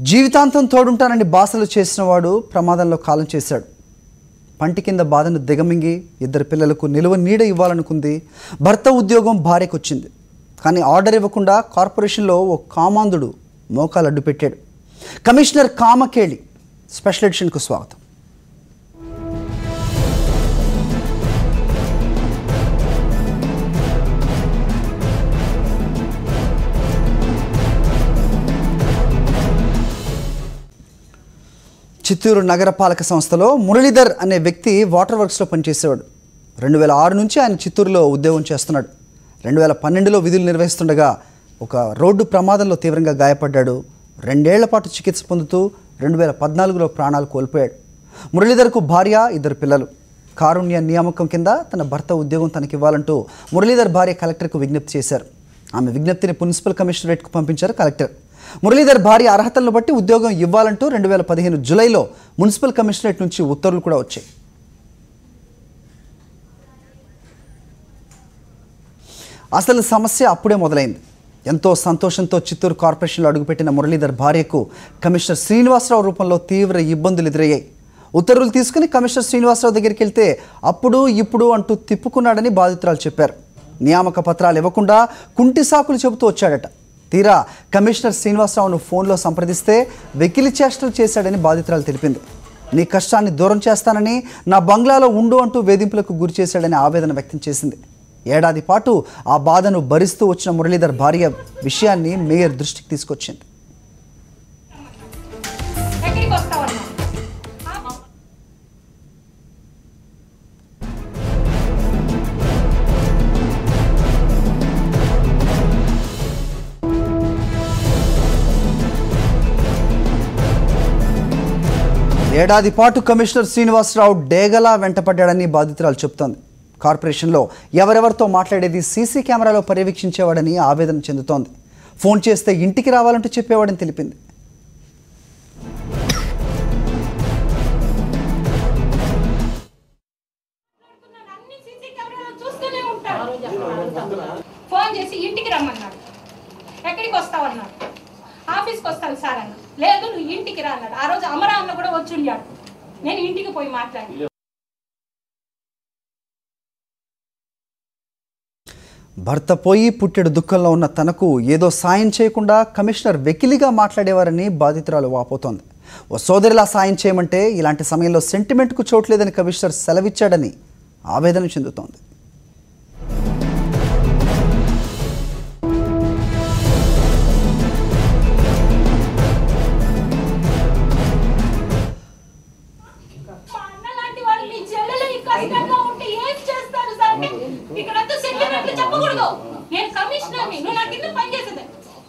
జీవితాంతం తోడుంటానని బాసలు చేసినవాడు ప్రమాదంలో కాలం చేశాడు పంటి కింద బాధను దిగమింగి ఇద్దరు పిల్లలకు నిలువ నీడ ఇవ్వాలనుకుంది భర్త ఉద్యోగం భార్యకు వచ్చింది కానీ ఆర్డర్ ఇవ్వకుండా కార్పొరేషన్లో ఓ కామాంధుడు మోకాలు అడ్డు పెట్టాడు కమిషనర్ కామకేళి స్పెషల్ ఎడిషన్కు స్వాగతం చిత్తూరు నగరపాలక సంస్థలో మురళీధర్ అనే వ్యక్తి వాటర్ వర్క్స్లో పనిచేసేవాడు రెండు వేల ఆరు నుంచి ఆయన చిత్తూరులో ఉద్యోగం చేస్తున్నాడు రెండు వేల పన్నెండులో విధులు నిర్వహిస్తుండగా ఒక రోడ్డు ప్రమాదంలో తీవ్రంగా గాయపడ్డాడు రెండేళ్ల పాటు చికిత్స పొందుతూ రెండు వేల పద్నాలుగులో ప్రాణాలు కోల్పోయాడు మురళీధర్కు భార్య ఇద్దరు పిల్లలు కారుణ్య నియామకం కింద తన భర్త ఉద్యోగం తనకివ్వాలంటూ మురళీధర్ భార్య కలెక్టర్కు విజ్ఞప్తి చేశారు ఆమె విజ్ఞప్తిని మున్సిపల్ కమిషనరేట్కు పంపించారు కలెక్టర్ మురళీధర్ భార్య అర్హతలను బట్టి ఉద్యోగం ఇవ్వాలంటూ రెండు వేల పదిహేను జూలైలో మున్సిపల్ కమిషనరేట్ నుంచి ఉత్తర్వులు కూడా వచ్చాయి అసలు సమస్య అప్పుడే మొదలైంది ఎంతో సంతోషంతో చిత్తూరు కార్పొరేషన్లో అడుగుపెట్టిన మురళీధర్ భార్యకు కమిషనర్ శ్రీనివాసరావు రూపంలో తీవ్ర ఇబ్బందులు ఎదురయ్యాయి ఉత్తర్వులు తీసుకుని కమిషనర్ శ్రీనివాసరావు దగ్గరికి వెళ్తే అప్పుడు ఇప్పుడు అంటూ తిప్పుకున్నాడని బాధితురాలు చెప్పారు నియామక పత్రాలు ఇవ్వకుండా కుంటి సాకులు చెబుతూ వచ్చాడట తీరా కమిషనర్ శ్రీనివాసరావును ఫోన్లో సంప్రదిస్తే వెకిలి చేష్టలు చేశాడని బాధితురాలు తెలిపింది నీ కష్టాన్ని దూరం చేస్తానని నా బంగ్లాలో ఉండు అంటూ వేధింపులకు గురి చేశాడని ఆవేదన వ్యక్తం చేసింది ఏడాది పాటు ఆ బాధను భరిస్తూ వచ్చిన మురళీధర్ భార్య విషయాన్ని మేయర్ దృష్టికి తీసుకొచ్చింది ఎక్కడికి వస్తావన్నా ఏడాది పాటు కమిషనర్ శ్రీనివాసరావు డేగలా వెంటపడ్డాడని బాధితురాలు చెబుతోంది కార్పొరేషన్లో ఎవరెవరితో మాట్లాడేది సీసీ కెమెరాలో పర్యవేక్షించేవాడని ఆవేదన చెందుతోంది ఫోన్ చేస్తే ఇంటికి రావాలంటూ చెప్పేవాడని తెలిపింది అన్ని సీసీ కెమెరాలో చూస్తూనే ఉంటాడు ఫోన్ చేసి ఇంటికి రమ్మన్నాడు ఎక్కడికి వస్తావన్నాడు ఆఫీస్కి వస్తాను సార్ అన్న లేదు నువ్వు ఇంటికి రా అన్నాడు ఆ రోజు అమరా అన్న కూడా వచ్చి ఉండాడు నేను ఇంటికి పోయి మాట్లాడి భర్త పోయి పుట్టెడు దుఃఖంలో ఉన్న తనకు ఏదో సాయం చేయకుండా కమిషనర్ వెకిలిగా మాట్లాడేవారని బాధితురాలు వాపోతోంది ఓ సోదరిలా సాయం చేయమంటే ఇలాంటి సమయంలో సెంటిమెంట్కు చోట్లేదని కమిషనర్ సెలవిచ్చాడని ఆవేదన చెందుతోంది మా అన్న లాంటి వాళ్ళు మీ చెల్లెలు ఈ కష్టంగా ఉంటే ఏం చేస్తారు సార్ అంటే ఇక్కడంతా సెంటిమెంట్లు చెప్పకూడదు నేను కమిషనర్ని నువ్వు నా కింద పనిచేసేది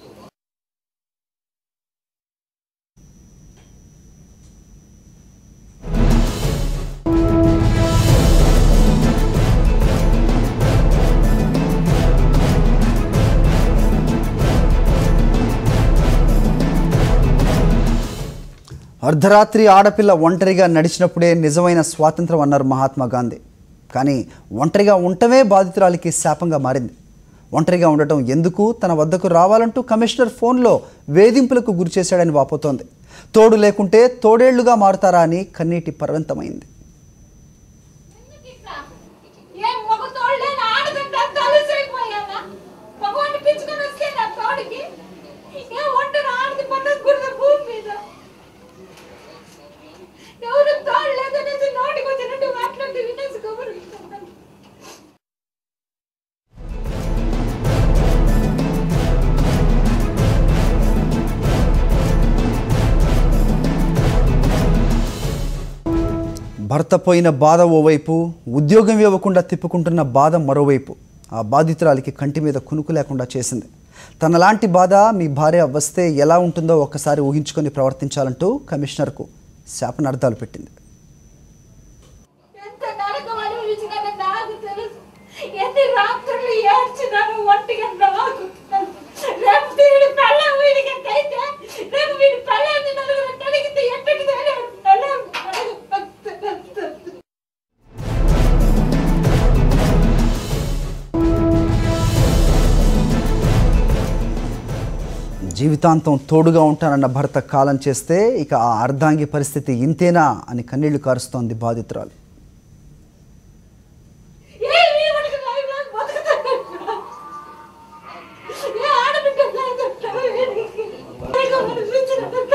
అర్ధరాత్రి ఆడపిల్ల ఒంటరిగా నడిచినప్పుడే నిజమైన స్వాతంత్రం అన్నారు మహాత్మా గాంధీ కానీ ఒంటరిగా ఉండటమే బాధితురాలికి శాపంగా మారింది ఒంటరిగా ఉండటం ఎందుకు తన వద్దకు రావాలంటూ కమిషనర్ ఫోన్లో వేధింపులకు గురిచేశాడని వాపోతోంది తోడు లేకుంటే తోడేళ్లుగా మారుతారా అని కన్నీటి పర్వంతమైంది ఏం మగ తోడలేని ఆడదంటే కలిసైపోయానా మగవాడిని పిచ్చుకొని వస్తే నా తోడికి ఏం ఒంటరి ఆడది పట్టకూడదు భూమి మీద ఎవరు తోడు లేదనేసి నోటికి వచ్చినట్టు మాట్లాడి వినేసి కబురు భర్త పోయిన బాధ ఓవైపు ఉద్యోగం ఇవ్వకుండా తిప్పుకుంటున్న బాధ మరోవైపు ఆ బాధితురాలికి కంటి మీద కునుకు లేకుండా చేసింది తనలాంటి బాధ మీ భార్య వస్తే ఎలా ఉంటుందో ఒక్కసారి ఊహించుకొని ప్రవర్తించాలంటూ కమిషనర్కు శాపనార్థాలు పెట్టింది ఎంత నరకం అనుభవించినానో నాకు తెలుసు ఎన్ని రాత్రులు ఏడ్చినాను ఒంటిగా నాకు తెలుసు. రేపు వీడి పెళ్ళం వీడికి అయితే రేపు వీడి పెళ్ళాన్ని నలుగురు అడిగితే ఎక్కడికి వెళ్ళాడు పెళ్ళం నాకు తెలుసు. జీవితాంతం తోడుగా ఉంటానన్న భర్త కాలం చేస్తే ఇక ఆ అర్ధాంగి పరిస్థితి ఇంతేనా అని కన్నీళ్లు కారుస్తోంది బాధితురాలు ఏ వీరుడికి నాయనా బతుకుతాడంట. ఏ ఆడబిడ్డకు నాయనంట వీడికి. ఇక మరి పిలిచినట్టు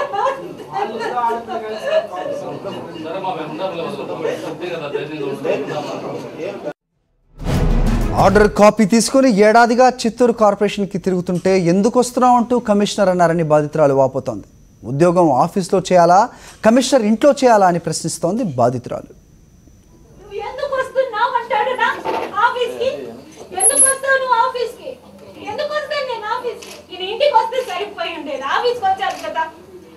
ఆర్డర్ కాపీ తీసుకొని ఏడాదిగా చిత్తూరు కార్పొరేషన్కి తిరుగుతుంటే ఎందుకు వస్తున్నావు అంటూ కమిషనర్ అన్నారని బాధితురాలు వాపోతోంది ఉద్యోగం ఆఫీస్లో చేయాలా కమిషనర్ ఇంట్లో చేయాలా అని ప్రశ్నిస్తోంది బాధితురాలు నువ్వు ఎందుకు వస్తున్నావు అంటాడు నా ఆఫీస్కి ఎందుకు వస్తావు నువ్వు ఆఫీస్కి ఎందుకు వస్తాను నేను ఆఫీస్కి నేను ఇంటికి వస్తే సరిపోయి ఉండేది ఆఫీస్కి వచ్చాను కదా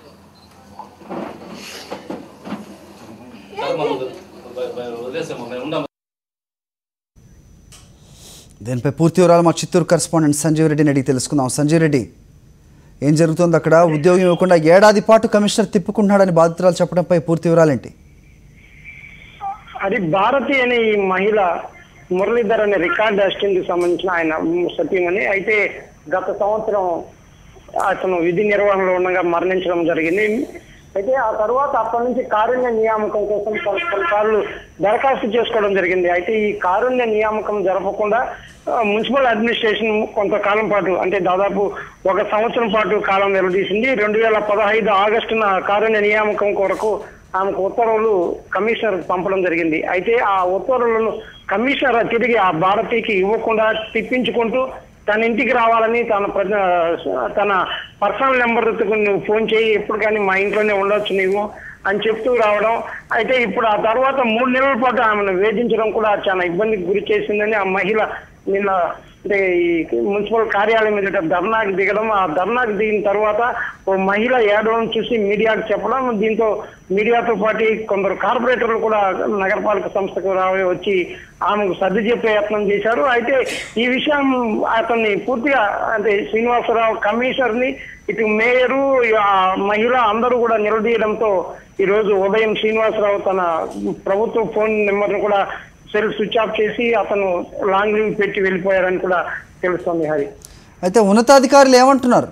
దీనిపై పూర్తి వివరాలు మా చిత్తూరు కరెస్పాండెంట్ సంజీవ్ రెడ్డిని అడిగి తెలుసుకుందాం సంజీవ్ రెడ్డి ఏం జరుగుతోంది అక్కడ ఉద్యోగం ఇవ్వకుండా ఏడాది పాటు కమిషనర్ తిప్పుకుంటున్నాడని బాధితురాలు చెప్పడంపై పూర్తి వివరాలేంటి అది భారతి అనే ఈ మహిళ మురళీధర్ అనే రికార్డ్ అసిస్టెంట్ కి సంబంధించిన ఆయన సత్యమని అయితే గత సంవత్సరం అతను విధి నిర్వహణలో ఉండగా మరణించడం జరిగింది అయితే ఆ తర్వాత అప్పటి నుంచి కారుణ్య నియామకం కోసం కొన్- కొన్నిసార్లు దరఖాస్తు చేసుకోవడం జరిగింది అయితే ఈ కారుణ్య నియామకం జరపకుండా ఆ, మున్సిపల్ అడ్మినిస్ట్రేషన్ కొంతకాలం పాటు అంటే దాదాపు ఒక సంవత్సరం పాటు కాలం వెలువదీసింది రెండు వేల పదహైదు ఆగస్టున కారుణ్య నియామకం కొరకు ఆమెకు ఉత్తర్వులు కమిషనర్ పంపడం జరిగింది అయితే ఆ ఉత్తర్వులను కమిషనర్ తిరిగి ఆ భారతీకి ఇవ్వకుండా తిప్పించుకుంటూ తన ఇంటికి రావాలని తన ప్రజ- తన పర్సనల్ నెంబర్ నువ్వు ఫోన్ చేయి ఎప్పుడు కానీ మా ఇంట్లోనే ఉండొచ్చు నీవు అని చెప్తూ రావడం అయితే ఇప్పుడు ఆ తర్వాత మూడు నెలల పాటు ఆమెను వేధించడం కూడా చాలా ఇబ్బందికి గురి చేసిందని ఆ మహిళ నిన్న అంటే ఈ మున్సిపల్ కార్యాలయం ఎదుట ధర్నాకి దిగడం ఆ ధర్నాకి దిగిన తర్వాత ఓ మహిళ ఏడవడం చూసి మీడియాకు చెప్పడం దీంతో మీడియాతో పాటు కొందరు కార్పొరేటర్లు కూడా నగరపాలక సంస్థకు రావి వచ్చి ఆమెకు సర్ది చెప్పే యత్నం చేశారు అయితే ఈ విషయం అతన్ని పూర్తిగా అంటే శ్రీనివాసరావు కమిషనర్ ని ఇటు మేయరు ఆ మహిళ అందరూ కూడా నిలదీయడంతో ఈ రోజు ఉదయం శ్రీనివాసరావు తన ప్రభుత్వ ఫోన్ నెంబర్ను కూడా సెల్ స్విచ్ ఆఫ్ చేసి అతను లాంగ్ లీవ్ పెట్టి వెళ్ళిపోయారని కూడా తెలుస్తోంది హరి అయితే ఉన్నతాధికారులు ఏమంటున్నారు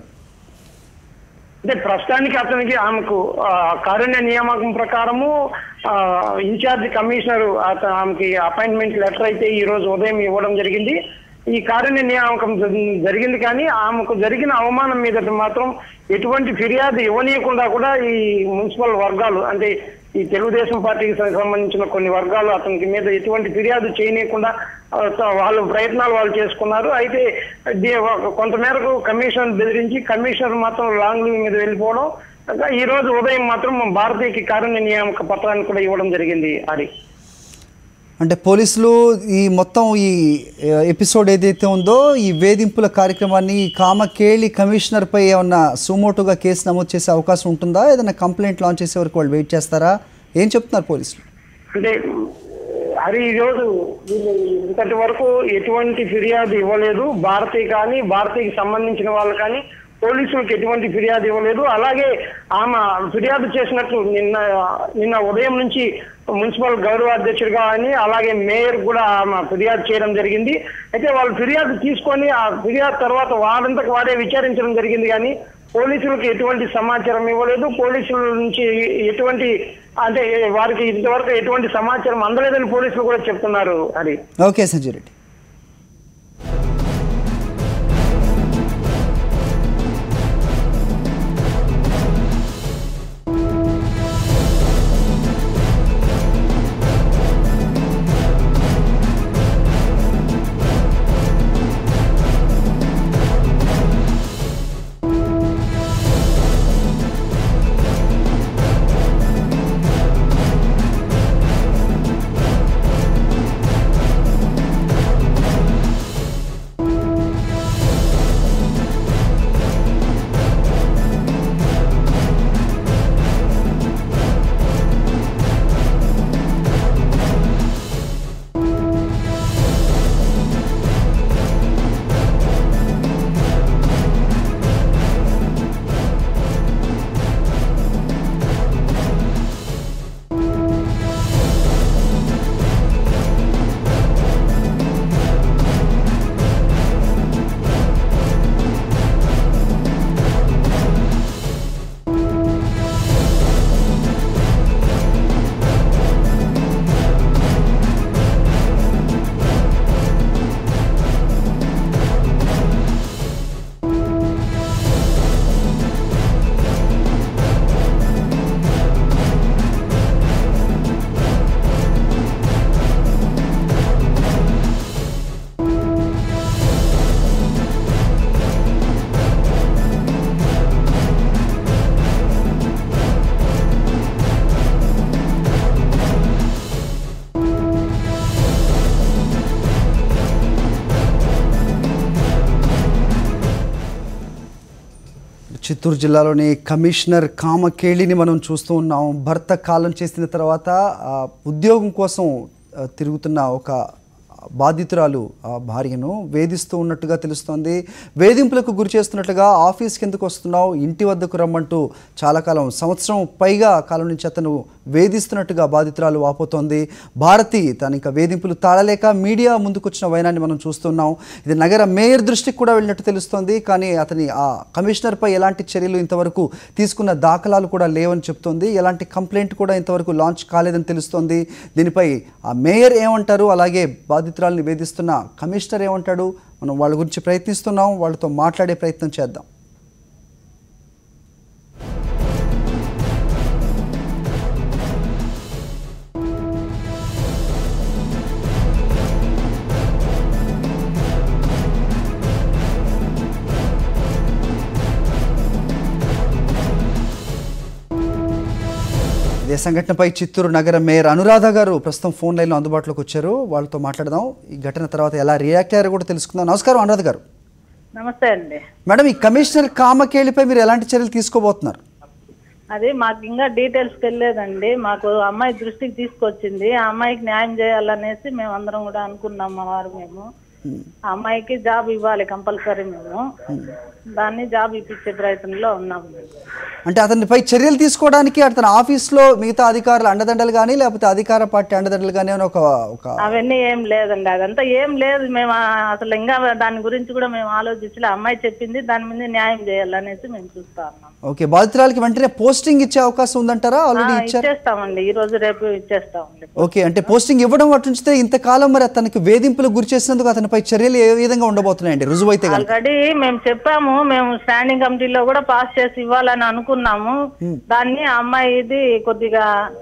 అంటే ప్రస్తుతానికి అతనికి ఆమెకు ఆ, కారుణ్య నియామకం ప్రకారము ఆ, ఇన్ఛార్జ్ కమిషనర్ అత- ఆమెకి అపాయింట్మెంట్ లెటర్ అయితే ఈ రోజు ఉదయం ఇవ్వడం జరిగింది ఈ కారుణ్య నియామకం జరి- జరిగింది కానీ ఆమెకు జరిగిన అవమానం మీద మాత్రం ఎటువంటి ఫిర్యాదు ఇవ్వనీయకుండా కూడా ఈ మున్సిపల్ వర్గాలు అంటే ఈ తెలుగుదేశం పార్టీకి సంబంధించిన కొన్ని వర్గాలు అతనికి మీద ఎటువంటి ఫిర్యాదు చేయనీయకుండా ఆ, త- వాళ్ళు ప్రయత్నాలు వాళ్ళు చేసుకున్నారు అయితే దీ- ఒక- కొంతమేరకు కమిషనర్ బెదిరించి కమిషనర్ మాత్రం లాంగ్ లీవ్ మీద వెళ్ళిపోవడం ఇంకా ఈ రోజు ఉదయం మాత్రం భారతీయకి కారుణ్య నియామక పత్రాన్ని కూడా ఇవ్వడం జరిగింది అది అంటే పోలీసులు ఈ మొత్తం ఈ ఆ, ఎపిసోడ్ ఏదైతే ఉందో ఈ వేధింపుల కార్యక్రమాన్ని ఈ కామకేళి కమిషనర్పై ఏమన్నా సుమోటోగా కేసు నమోదు చేసే అవకాశం ఉంటుందా ఏదైనా కంప్లైంట్ లాంచ్ చేసే వరకు వాళ్ళు వెయిట్ చేస్తారా ఏం చెప్తున్నారు పోలీసులు అంటే అది ఈరోజు వీళ్ళు ఇంతటి వరకు ఎటువంటి ఫిర్యాదు ఇవ్వలేదు భారతి కానీ భారతికి సంబంధించిన వాళ్ళు కానీ పోలీసులకు ఎటువంటి ఫిర్యాదు ఇవ్వలేదు అలాగే ఆమె ఫిర్యాదు చేసినట్లు నిన్న నిన్న ఉదయం నుంచి మున్సిపల్ గౌరవ అధ్యక్షుడిగా అని అలాగే మేయర్ కూడా ఆమె ఫిర్యాదు చేయడం జరిగింది అయితే వాళ్ళు ఫిర్యాదు తీసుకొని ఆ ఫిర్యాదు తర్వాత వారంతకు వారే విచారించడం జరిగింది కానీ పోలీసులకు ఎటువంటి సమాచారం ఇవ్వలేదు పోలీసుల నుంచి ఎటువంటి అంటే వారికి ఇంతవరకు ఎటువంటి సమాచారం అందలేదని పోలీసులు కూడా చెప్తున్నారు అది ఓకే సంజయ్ రెడ్డి చిత్తూరు జిల్లాలోని కమిషనర్ కామకేళిని మనం చూస్తూ ఉన్నాం భర్త కాలం చేసిన తర్వాత ఆ, ఉద్యోగం కోసం ఆ, తిరుగుతున్న ఒక బాధితురాలు ఆ భార్యను వేధిస్తూ ఉన్నట్టుగా తెలుస్తోంది వేధింపులకు గురి చేస్తున్నట్లుగా ఆఫీస్కి ఎందుకు వస్తున్నావు ఇంటి వద్దకు రమ్మంటూ చాలా కాలం సంవత్సరం పైగా కాలం నుంచి అతను వేధిస్తున్నట్టుగా బాధితురాలు వాపోతోంది భారతి తన ఇంకా వేధింపులు తాళలేక మీడియా ముందుకొచ్చిన వైనాన్ని మనం చూస్తున్నాం ఇది నగర మేయర్ దృష్టికి కూడా వెళ్ళినట్టు తెలుస్తోంది కానీ అతని ఆ కమిషనర్పై ఎలాంటి చర్యలు ఇంతవరకు తీసుకున్న దాఖలాలు కూడా లేవని చెప్తోంది ఎలాంటి కంప్లైంట్ కూడా ఇంతవరకు లాంచ్ కాలేదని తెలుస్తోంది దీనిపై ఆ మేయర్ ఏమంటారు అలాగే బాధితురాల్ని వేధిస్తున్న కమిషనర్ ఏమంటాడు మనం వాళ్ళ గురించి ప్రయత్నిస్తున్నాం వాళ్ళతో మాట్లాడే ప్రయత్నం చేద్దాం ఇదే సంఘటనపై చిత్తూరు నగర మేయర్ అనురాధ గారు ప్రస్తుతం ఫోన్ లైన్లో అందుబాటులోకి వచ్చారు వాళ్ళతో మాట్లాడదాం ఈ ఘటన తర్వాత ఎలా రియాక్ట్ అయ్యారో కూడా తెలుసుకుందాం నమస్కారం అనురాధ గారు నమస్తే అండి మేడం ఈ కమిషనర్ కామకేళిపై మీరు ఎలాంటి చర్యలు తీసుకోబోతున్నారు అది మాకు ఇంకా డీటెయిల్స్ తెలియదండి మాకు అమ్మాయి దృష్టికి తీసుకొచ్చింది ఆ అమ్మాయికి న్యాయం చేయాలనేసి మేము అందరం కూడా అనుకున్నాం మా వారు మేము ఆ అమ్మాయికి జాబ్ ఇవ్వాలి కంపల్సరీ మేము దాన్ని జాబ్ ఇప్పించే ప్రయత్నంలో ఉన్నాము అంటే అతనిపై చర్యలు తీసుకోవడానికి అతని ఆఫీస్లో మిగతా అధికారులు అండదండలు కానీ లేకపోతే అధికార పార్టీ అండదండలు కానీ అని ఒక ఒక అవన్నీ ఏం లేదండి అదంతా ఏం లేదు మేము ఆ- అసలు ఇంకా దాని గురించి కూడా మేము ఆలోచించలే అమ్మాయి చెప్పింది దాని మీద న్యాయం చేయాలనేసి మేము చూస్తా ఉన్నాం ఓకే బాధితురాలకి వెంటనే పోస్టింగ్ ఇచ్చే అవకాశం ఉందంటారా ఆ, ఆల్రెడీ ఇచ్చారు ఇచ్చేస్తామండి ఈ రోజు రేపు ఇచ్చేస్తామండి ఓకే అంటే పోస్టింగ్ ఇవ్వడం అటు ఉంచితే ఇంతకాలం మరి అతనికి వేధింపులకు గురి చేసినందుకు అతనిపై చర్యలు ఏ విధంగా ఉండబోతున్నాయండి రుజువైతే కనుక ఆల్రెడీ మేము చెప్పాము మేము స్టాండింగ్ కమిటీలో కూడా పాస్ చేసి ఇవ్వాలని అనుకున్నాము దాన్ని ఆ అమ్మాయిది కొద్దిగా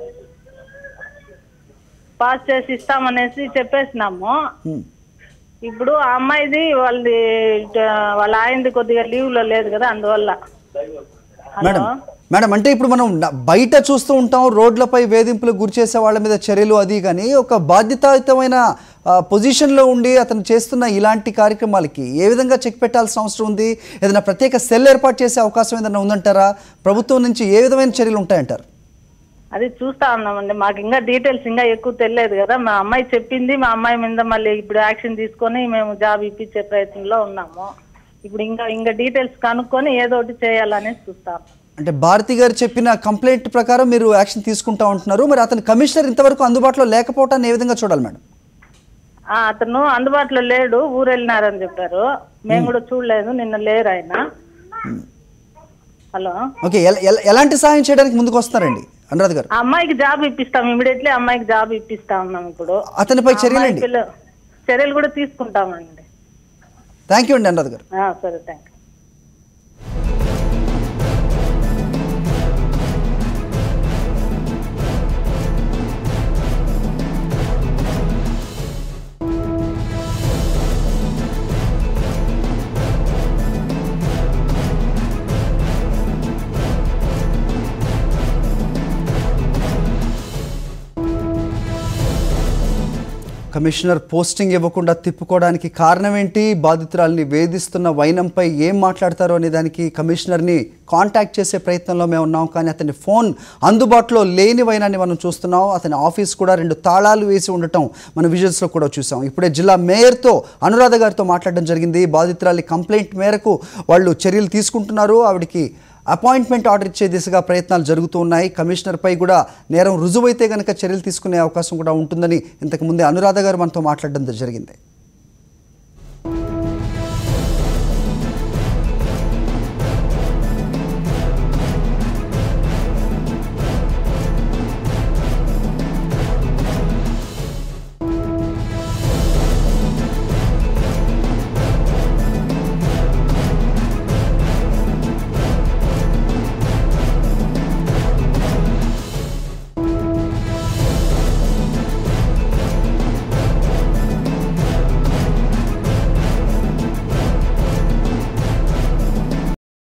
పాస్ చేసి ఇస్తామనేసి చెప్పేసినాము ఉమ్. ఇప్పుడు ఆ అమ్మాయిది వాళ్ళది ఆ, వాళ్ళ ఆయనది కొద్దిగా లీవ్ లో లేదు కదా అందువల్ల మేడం హలో మేడం అంటే ఇప్పుడు మనం న- బయట చూస్తూ ఉంటాం రోడ్లపై వేధింపులకు గురి చేసే వాళ్ళ మీద చర్యలు అది కానీ ఒక బాధ్యతాయుతమైన ఆ, పొజిషన్లో ఉండి అతను చేస్తున్న ఇలాంటి కార్యక్రమాలకి ఏ విధంగా చెక్ పెట్టాల్సిన అవసరం ఉంది ఏదైనా ప్రత్యేక సెల్ ఏర్పాటు చేసే అవకాశం ఏదైనా ఉందంటారా ప్రభుత్వం నుంచి ఏ విధమైన చర్యలు ఉంటాయంటారు అది చూస్తా ఉన్నామండి మాకు ఇంకా డీటెయిల్స్ ఇంకా ఎక్కువ తెలియదు కదా మా అమ్మాయి చెప్పింది మా అమ్మాయి మీద మళ్ళీ ఇప్పుడు యాక్షన్ తీసుకొని మేము జాబ్ ఇప్పించే ప్రయత్నంలో ఉన్నాము ఇప్పుడు ఇంకా ఇంకా డీటెయిల్స్ కనుక్కొని ఏదో ఒకటి చేయాలనేసి చూస్తాం అంటే భారతి గారు చెప్పిన కంప్లైంట్ ప్రకారం మీరు యాక్షన్ తీసుకుంటా ఉంటున్నారు మరి అతని కమిషనర్ ఇంతవరకు అందుబాటులో లేకపోవటాన్ని ఏ విధంగా చూడాలి మేడం ఆ, అతను అందుబాటులో లేడు ఊరు వెళ్ళినారని చెప్పారు మేము కూడా చూడలేదు నిన్న లేరు ఆయన హలో ఓకే ఎల- ఎల- ఎలాంటి సాయం చేయడానికి ముందుకు వస్తున్నారండి అనురాధ్ గారు ఆ అమ్మాయికి జాబ్ ఇప్పిస్తాం ఇమీడియట్లీ అమ్మాయికి జాబ్ ఇప్పిస్తా ఉన్నాం ఇప్పుడు అతనిపై ఆ చర్యలండి అమ్మాయి పిల్ల- చర్యలు కూడా తీసుకుంటామండి థ్యాంక్ యూ అండి అనురాధ్ గారు ఆ, సరే థ్యాంక్ యూ కమిషనర్ పోస్టింగ్ ఇవ్వకుండా తిప్పుకోవడానికి కారణం ఏంటి బాధితురాల్ని వేధిస్తున్న వైనంపై ఏం మాట్లాడతారో అనే దానికి కమిషనర్ని కాంటాక్ట్ చేసే ప్రయత్నంలో మేము ఉన్నాం కానీ అతని ఫోన్ అందుబాటులో లేని వైనాన్ని మనం చూస్తున్నాం అతని ఆఫీస్ కూడా రెండు తాళాలు వేసి ఉండటం మన విజువల్స్లో కూడా చూసాం ఇప్పుడే జిల్లా మేయర్తో అనురాధ గారితో మాట్లాడడం జరిగింది బాధితురాలి కంప్లైంట్ మేరకు వాళ్ళు చర్యలు తీసుకుంటున్నారు ఆవిడకి అపాయింట్మెంట్ ఆర్డర్ ఇచ్చే దిశగా ప్రయత్నాలు జరుగుతూ ఉన్నాయి కమిషనర్పై కూడా నేరం రుజువైతే కనుక చర్యలు తీసుకునే అవకాశం కూడా ఉంటుందని ఇంతకు ముందే అనురాధ గారు మనతో మాట్లాడడం జరిగింది